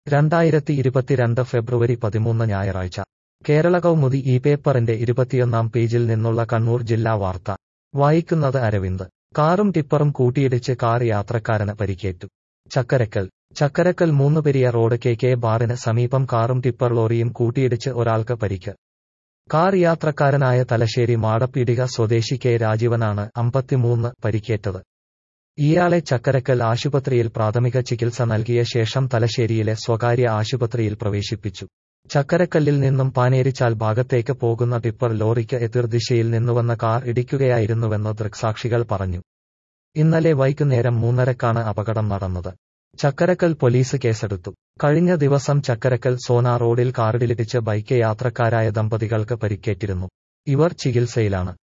രണ്ടായിരത്തി ഇരുപത്തിരണ്ട് ഫെബ്രുവരി പതിമൂന്ന് ഞായറാഴ്ച കേരള കൗമുദി ഈ പേപ്പറിന്റെ ഇരുപത്തിയൊന്നാം പേജിൽ നിന്നുള്ള കണ്ണൂർ ജില്ലാ വാർത്ത വായിക്കുന്നത് അരവിന്ദ് കാറും ടിപ്പറും കൂട്ടിയിടിച്ച് കാർ യാത്രക്കാരന് പരിക്കേറ്റു Chakkarakkal Chakkarakkal Moonnuperiya road K K ബാറിന് സമീപം കാറും ടിപ്പർ ലോറിയും കൂട്ടിയിടിച്ച് ഒരാൾക്ക് പരിക്ക് കാർ യാത്രക്കാരനായ തലശ്ശേരി മാടപ്പീടിക സ്വദേശി കെ രാജീവനാണ് അമ്പത്തിമൂന്ന് പരിക്കേറ്റത് ഇയാളെ ചക്കരക്കൽ ആശുപത്രിയിൽ പ്രാഥമിക ചികിത്സ നൽകിയ ശേഷം തലശ്ശേരിയിലെ സ്വകാര്യ ആശുപത്രിയിൽ പ്രവേശിപ്പിച്ചു ചക്കരക്കല്ലിൽ നിന്നും പാനേരിച്ചാൽ ഭാഗത്തേക്ക് പോകുന്ന ടിപ്പർ ലോറിക്ക് എതിർദിശയിൽ നിന്നുവന്ന കാർ ഇടിക്കുകയായിരുന്നുവെന്ന് ദൃക്സാക്ഷികൾ പറഞ്ഞു ഇന്നലെ വൈകുന്നേരം മൂന്നരക്കാണ് അപകടം നടന്നത് ചക്കരക്കൽ പോലീസ് കേസെടുത്തു കഴിഞ്ഞ ദിവസം ചക്കരക്കൽ സോന റോഡിൽ കാറിടിലിടിച്ച് ബൈക്ക് യാത്രക്കാരായ ദമ്പതികൾക്ക് പരിക്കേറ്റിരുന്നു ഇവർ ചികിത്സയിലാണ്